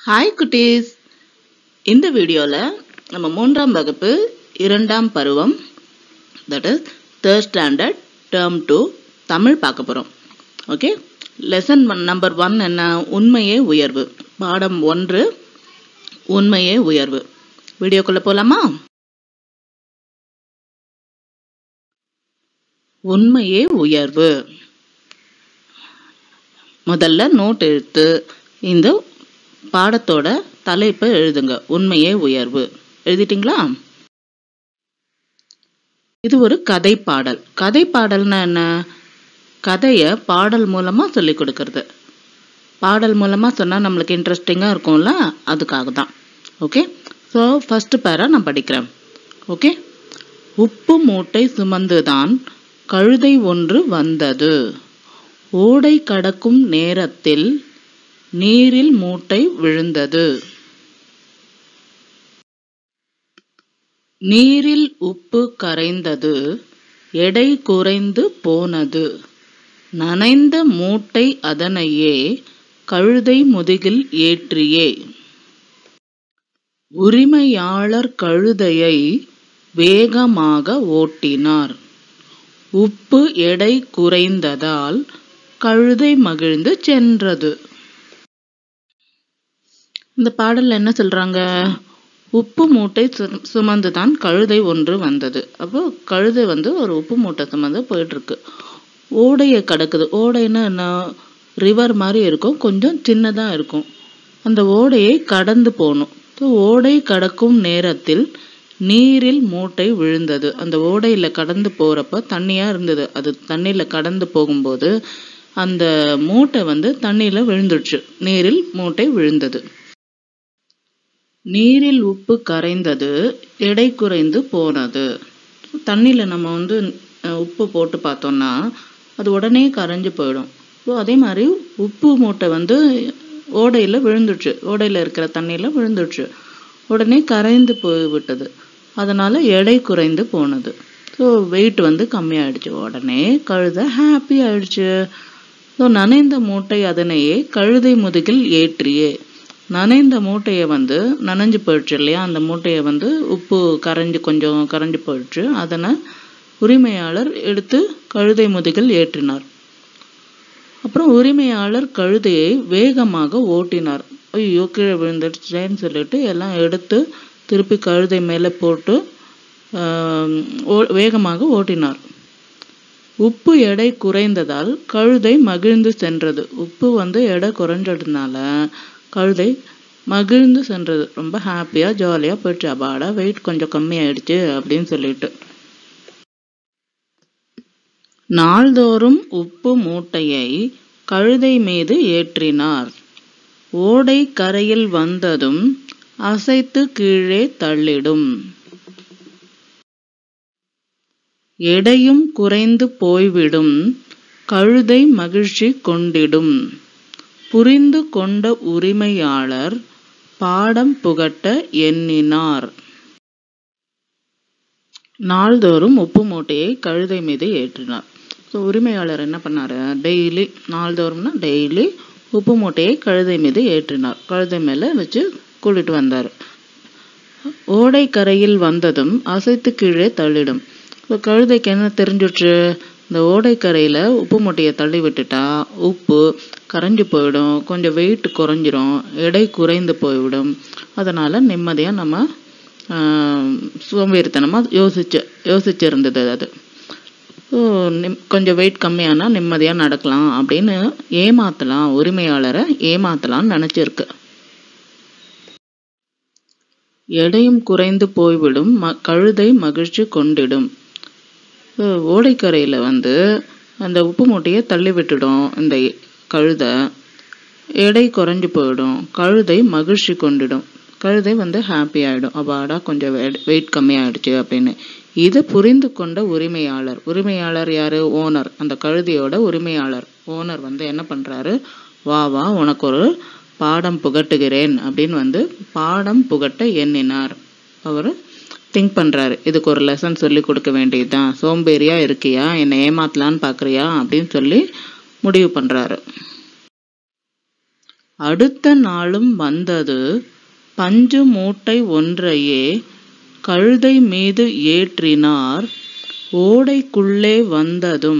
Hi குட்டீஸ் இந்த வீடியோவில் நம்ம மூன்றாம் வகுப்பு இரண்டாம் பருவம் that is third standard term two Tamil பார்க்க போகிறோம் ஓகே லெசன் நம்பர் ஒன் என்ன உண்மையே உயர்வு பாடம் ஒன்று உண்மையே உயர்வு வீடியோக்குள்ளே போகலாமா உண்மையே உயர்வு முதல்ல நோட் எடுத்து இந்த பாடத்தோட தலைப்பை எழுதுங்க உண்மையே உயர்வு எழுதிட்டீங்களா இது ஒரு கதை பாடல் கதை பாடல்னா என்ன கதையை பாடல் மூலமா சொல்லி கொடுக்கறது பாடல் மூலமா சொன்னா நம்மளுக்கு இன்ட்ரெஸ்டிங்கா இருக்கும்ல அதுக்காக தான் ஓகே ஸோ ஃபர்ஸ்ட் பேரா நான் படிக்கிறேன் ஓகே உப்பு மூட்டை சுமந்துதான் கழுதை ஒன்று வந்தது ஓடை கடக்கும் நேரத்தில் நீரில் மூட்டை விழுந்தது நீரில் உப்பு கரைந்தது எடை குறைந்து போனது நனைந்த மூட்டை அதனையே கழுதை முதுகில் ஏற்றியே உரிமையாளர் கழுதையை வேகமாக ஓட்டினார் உப்பு எடை குறைந்ததால் கழுதை மகிழ்ந்து சென்றது இந்த பாடல்ல என்ன சொல்றாங்க உப்பு மூட்டை சு- சுமந்துதான் கழுதை ஒன்று வந்தது அப்போ கழுதை வந்து ஒரு உப்பு மூட்டை சுமந்து போயிட்டு இருக்கு ஓடையை கடக்குது ஓடைன்னா என்ன ரிவர் மாதிரி இருக்கும் கொஞ்சம் சின்னதா இருக்கும் அந்த ஓடையை கடந்து போகணும் So, ஓடை கடக்கும் நேரத்தில் நீரில் மூட்டை விழுந்தது அந்த ஓடையில கடந்து போறப்ப தண்ணியா இருந்தது அது தண்ணியில கடந்து போகும்போது அந்த மூட்டை வந்து தண்ணியில விழுந்துடுச்சு நீரில் மூட்டை விழுந்தது நீரில் உப்பு கரைந்தது எடை குறைந்து போனது தண்ணியில நம்ம வந்து அஹ், உப்பு போட்டு பார்த்தோம்னா அது உடனே கரைஞ்சு போயிடும் ஸோ அதே மாதிரி உப்பு மூட்டை வந்து ஓடையில விழுந்துடுச்சு ஓடையில இருக்கிற தண்ணியில விழுந்துடுச்சு உடனே கரைந்து போய் விட்டது அதனால எடை குறைந்து போனது ஸோ வெயிட் வந்து கம்மியாயிடுச்சு உடனே கழுதை ஹாப்பி ஆயிடுச்சு ஸோ நனைந்த மூட்டை அதனையே கழுதை முதுகில் ஏற்றியே நனைந்த மூட்டையை வந்து நனைஞ்சு போயிடுச்சு இல்லையா அந்த மூட்டையை வந்து உப்பு கரைஞ்சு கொஞ்சம் கரைஞ்சு போயிடுச்சு அதனை உரிமையாளர் எடுத்து கழுதை முதுகில் ஏற்றினார் அப்புறம் உரிமையாளர் கழுதையை வேகமாக ஓட்டினார் ஐயோ கீழே விழுந்துடுச்சேன்னு சொல்லிட்டு எல்லாம் எடுத்து திருப்பி கழுதை மேலே போட்டு ஆம், ஓ- வேகமாக ஓட்டினார் உப்பு எடை குறைந்ததால் கழுதை மகிழ்ந்து சென்றது உப்பு வந்து எடை குறைஞ்சதுனால கழுதை மகிழ்ந்து சென்றது ரொம்ப ஹாப்பியா ஜாலியா போயிடுச்சு அப்பாடா வெயிட் கொஞ்சம் கம்மியாயிடுச்சு அப்படின்னு சொல்லிட்டு நாள்தோறும் உப்பு மூட்டையை கழுதை மீது ஏற்றினார் ஓடை கரையில் வந்ததும் அசைத்து கீழே தள்ளிடும் எடையும் குறைந்து போய்விடும் கழுதை மகிழ்ச்சி கொண்டிடும் புரிந்து கொண்ட உரிமையாளர் பாடம் புகட்ட எண்ணினார் நாள்தோறும் உப்பு மூட்டையை கழுதை மீது ஏற்றினார் ஸோ உரிமையாளர் என்ன பண்ணாரு டெய்லி நாள்தோறும்னா டெய்லி உப்பு மூட்டையை கழுதை மீது ஏற்றினார் கழுதை மேலே வச்சு கூட்டிட்டு வந்தார் ஓடை கரையில் வந்ததும் அசைத்து கீழே தள்ளிடும் இப்போ கழுதைக்கு என்ன தெரிஞ்சிடுச்சு இந்த ஓடைக்கரையில் உப்பு மூட்டையை தள்ளி விட்டுட்டா உப்பு கரைஞ்சு போயிடும் கொஞ்சம் வெயிட் குறைஞ்சிரும் எடை குறைந்து போய்விடும் அதனால நிம்மதியாக நம்ம ஆஹ், சோம்பேறித்தனமா யோசிச்சு யோசிச்சிருந்தது அது ஸோ நிம் கொஞ்சம் வெயிட் கம்மியானா நிம்மதியாக நடக்கலாம் அப்படின்னு ஏமாத்தலாம் உரிமையாளரை ஏமாத்தலாம்னு நினச்சிருக்கு எடையும் குறைந்து போய்விடும் ம கழுதை மகிழ்ச்சி கொண்டிடும் ஸோ ஓடைக்கரையில் வந்து அந்த உப்பு மூட்டையை தள்ளி விட்டுடும் இந்த கழுதை எடை குறைஞ்சு போயிடும் கழுதை மகிழ்ச்சி கொண்டிடும் கழுதை வந்து ஹாப்பி ஆயிடும் அப்பாடா கொஞ்சம் வெயிட் கம்மியாயிடுச்சு அப்படின்னு இதை புரிந்து கொண்ட உரிமையாளர் உரிமையாளர் யாரு ஓனர் அந்த கழுதையோட உரிமையாளர் ஓனர் வந்து என்ன பண்றாரு வா வா உனக்கு ஒரு பாடம் புகட்டுகிறேன் அப்படின்னு வந்து பாடம் புகட்ட எண்ணினார் அவர் திங்க் பண்றாரு இதுக்கு ஒரு லெசன் சொல்லி கொடுக்க வேண்டியதுதான் சோம்பேறியா இருக்கியா என்னை ஏமாத்தலான்னு பாக்குறியா அப்படின்னு சொல்லி முடிவு பண்றாரு அடுத்த நாளும் வந்தது பஞ்சு மூட்டை ஒன்றையே கழுதை மீது ஏற்றினார் ஓடைக்குள்ளே வந்ததும்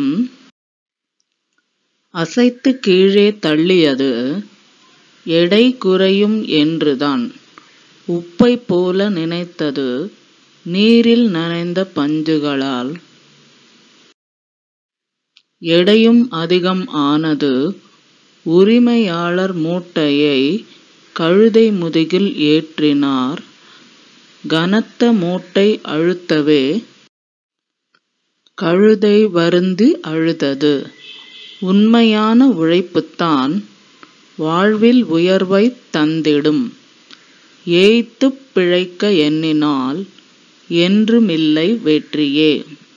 அசைத்து கீழே தள்ளியது எடை குறையும் என்றுதான் உப்பை போல நினைத்தது நீரில் நனைந்த பஞ்சுகளால் எடையும் அதிகம் ஆனது உரிமையாளர் மூட்டையை கழுதை முதுகில் ஏற்றினார் கனத்த மூட்டை அழுத்தவே கழுதை வருந்தி அழுதது உண்மையான உழைப்புத்தான் வாழ்வில் உயர்வை தந்திடும் ஏய்த்துப் பிழைக்க எண்ணினால் என்றுமில்லை வெற்றியே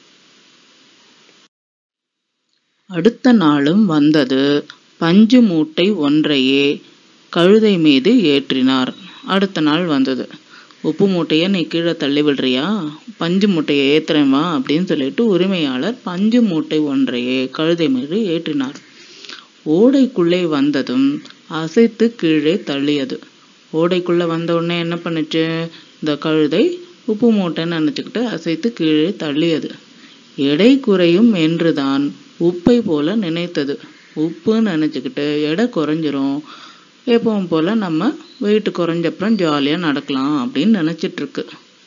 அடுத்த நாளும் வந்தது பஞ்சு மூட்டை ஒன்றையே கழுதை மீது ஏற்றினார் அடுத்த நாள் வந்தது உப்பு மூட்டையை நீ கீழே தள்ளி விடுறியா பஞ்சு மூட்டையை ஏத்துறேன் வா அப்படின்னு சொல்லிட்டு உரிமையாளர் பஞ்சு மூட்டை ஒன்றையே கழுதை மீது ஏற்றினார் ஓடைக்குள்ளே வந்ததும் அசைத்து கீழே தள்ளியது ஓடைக்குள்ள வந்த உடனே என்ன பண்ணுச்சு இந்த கழுதை உப்பு மூட்டைன்னு நினச்சிக்கிட்டு அசைத்து கீழே தள்ளியது எடை குறையும் என்றுதான் உப்பை போல நினைத்தது உப்புன்னு நினச்சிக்கிட்டு எடை குறைஞ்சிரும் எப்பவும் போல நம்ம வெயிட் குறைஞ்சப்புறம் ஜாலியாக நடக்கலாம் அப்படின்னு நினைச்சிட்டு இருக்கு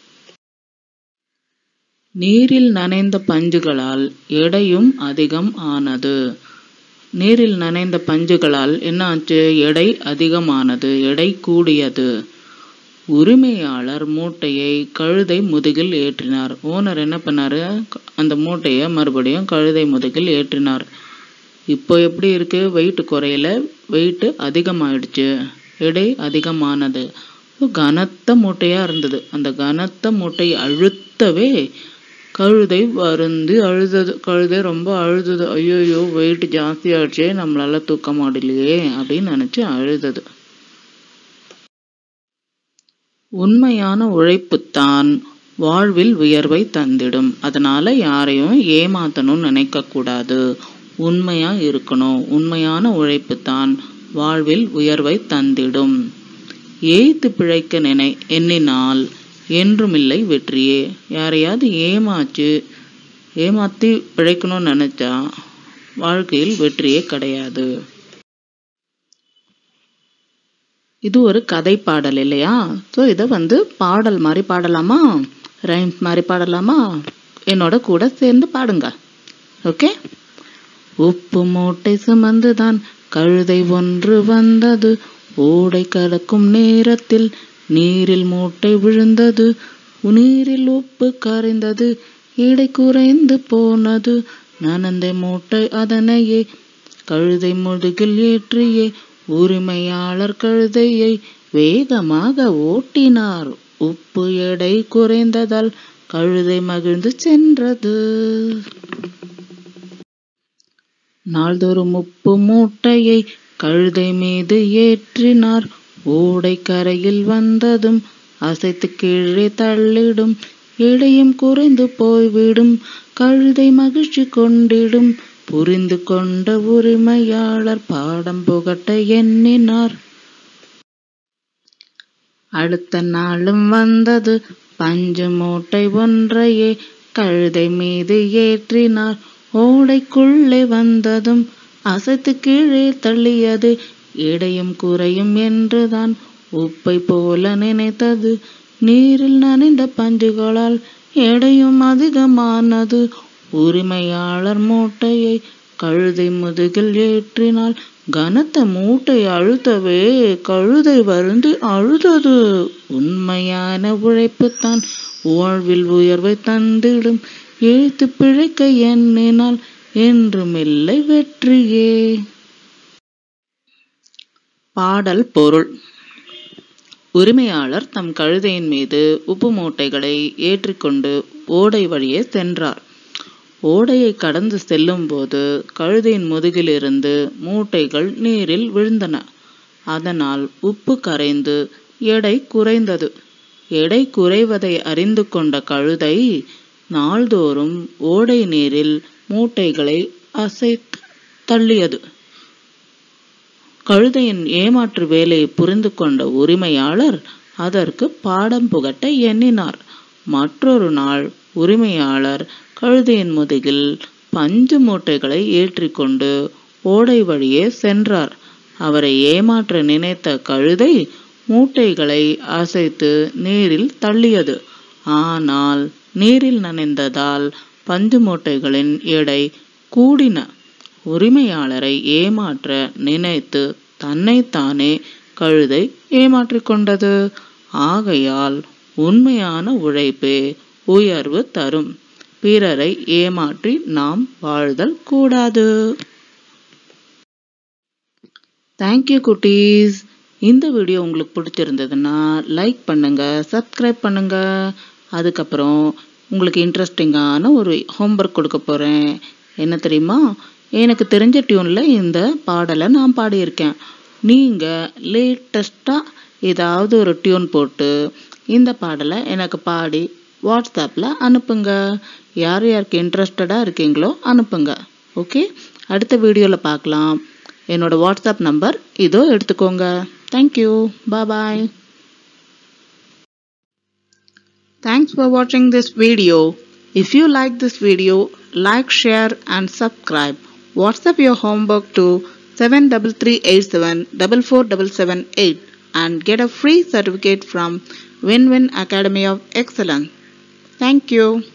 நீரில் நனைந்த பஞ்சுகளால் எடையும் அதிகம் ஆனது நீரில் நனைந்த பஞ்சுகளால் என்ன ஆச்சு எடை அதிகமானது எடை கூடியது உரிமையாளர் மூட்டையை கழுதை முதுகில் ஏற்றினார் ஓனர் என்ன பண்ணாரு அந்த மூட்டையை மறுபடியும் கழுதை முதுகில் ஏற்றினார் இப்போ எப்படி இருக்கு வெயிட் குறையல வெயிட் அதிகமாயிடுச்சு எடை அதிகமானது கனத்த மூட்டையா இருந்தது அந்த கனத்த மூட்டை அழுத்தவே கழுதை வருந்தி அழுதது கழுதை ரொம்ப அழுதது ஐயோயோ வெயிட் ஜாஸ்தி ஆயிடுச்சே நம்மளால தூக்க முடியலையே அப்படின்னு நினைச்சு அழுதது உண்மையான உழைப்புத்தான் வாழ்வில் உயர்வை தந்திடும் அதனால யாரையும் ஏமாத்தணும்னு நினைக்க கூடாது உண்மையா இருக்கணும் உண்மையான உழைப்புத்தான் வாழ்வில் உயர்வை தந்திடும் ஏய்த்து பிழைக்க நினை எண்ணினால் என்றுமில்லை வெற்றியே யாரையாவது ஏமாச்சு ஏமாத்தி பிழைக்கணும்னு நினைச்சா வாழ்க்கையில் வெற்றியே கிடையாது இது ஒரு கதை பாடல் இல்லையா ஸோ இதை வந்து பாடல் மாதிரி பாடலாமா ரைம்ஸ் மாதிரி பாடலாமா என்னோட கூட சேர்ந்து பாடுங்க ஓகே உப்பு மூட்டை சுமந்துதான் கழுதை ஒன்று வந்தது ஓடை கலக்கும் நேரத்தில் நீரில் மூட்டை விழுந்தது நீரில் உப்பு கரைந்தது எடை குறைந்து போனது நனந்த மூட்டை அதனையே கழுதை முதுகில் ஏற்றியே உரிமையாளர் கழுதையை வேகமாக ஓட்டினார் உப்பு எடை குறைந்ததால் கழுதை மகிழ்ந்து சென்றது நாள்தோறும் உப்பு மூட்டையை கழுதை மீது ஏற்றினார் ஓடை கரையில் வந்ததும் அசைத்து கீழே தள்ளிடும் எடையும் குறைந்து போய்விடும் கழுதை மகிழ்ச்சி கொண்டிடும் புரிந்து கொண்ட உரிமையாளர் பாடம் புகட்ட எண்ணினார் அடுத்த நாளும் வந்தது பஞ்சு மூட்டை ஒன்றையே கழுதை மீது ஏற்றினார் ஓடைக்குள்ளே வந்ததும் அசைத்து கீழே தள்ளியது எடையும் குறையும் என்றுதான் உப்பை போல நினைத்தது நீரில் நனைந்த பஞ்சுகளால் எடையும் அதிகமானது உரிமையாளர் மூட்டையை கழுதை முதுகில் ஏற்றினால் கனத்த மூட்டை அழுத்தவே கழுதை வருந்தி அழுதது உண்மையான உழைப்புத்தான் வாழ்வில் உயர்வை தந்திடும் எழுத்து பிழைக்க எண்ணினால் என்றுமில்லை வெற்றியே பாடல் பொருள் உரிமையாளர் தம் கழுதையின் மீது உப்பு மூட்டைகளை ஏற்றிக்கொண்டு ஓடை வழியே சென்றார் ஓடையை கடந்து செல்லும்போது கழுதையின் முதுகிலிருந்து மூட்டைகள் நீரில் விழுந்தன அதனால் உப்பு கரைந்து எடை குறைந்தது எடை குறைவதை அறிந்து கொண்ட கழுதை நாள்தோறும் ஓடை நீரில் மூட்டைகளை அசைத்து தள்ளியது கழுதையின் ஏமாற்று வேலையை புரிந்து கொண்ட உரிமையாளர் அதற்கு பாடம் புகட்ட எண்ணினார் மற்றொரு நாள் உரிமையாளர் கழுதையின் முதுகில் பஞ்சு மூட்டைகளை ஏற்றிக்கொண்டு ஓடை வழியே சென்றார் அவரை ஏமாற்ற நினைத்த கழுதை மூட்டைகளை அசைத்து நீரில் தள்ளியது ஆனால் நீரில் நனைந்ததால் பஞ்சு மூட்டைகளின் எடை கூடின உரிமையாளரை ஏமாற்ற நினைத்து தன்னைத்தானே கழுதை ஏமாற்றிக் கொண்டது ஆகையால் உண்மையான உழைப்பே உயர்வு தரும் பிறரை ஏமாற்றி நாம் வாழ்தல் கூடாது தேங்க்யூ குட்டீஸ் இந்த வீடியோ உங்களுக்கு பிடிச்சிருந்ததுன்னா லைக் பண்ணுங்க சப்ஸ்கிரைப் பண்ணுங்க அதுக்கப்புறம் உங்களுக்கு இன்ட்ரெஸ்டிங்கான ஒரு ஹோம்ஒர்க் கொடுக்க போகிறேன் என்ன தெரியுமா எனக்கு தெரிஞ்ச டியூனில் இந்த பாடலை நான் பாடியிருக்கேன் நீங்கள் லேட்டஸ்ட்டாக ஏதாவது ஒரு டியூன் போட்டு இந்த பாடலை எனக்கு பாடி வாட்ஸ்அப்பில் அனுப்புங்க யார் யாருக்கு இன்ட்ரெஸ்டடாக இருக்கீங்களோ அனுப்புங்க ஓகே அடுத்த வீடியோவில் பார்க்கலாம் என்னோட வாட்ஸ்அப் நம்பர் இதோ எடுத்துக்கோங்க thank you bye Thanks for watching this video. If you like this video, like, share and subscribe. WhatsApp your homework to 73387 and get a free certificate from Win Win Academy of Excellence. Thank you.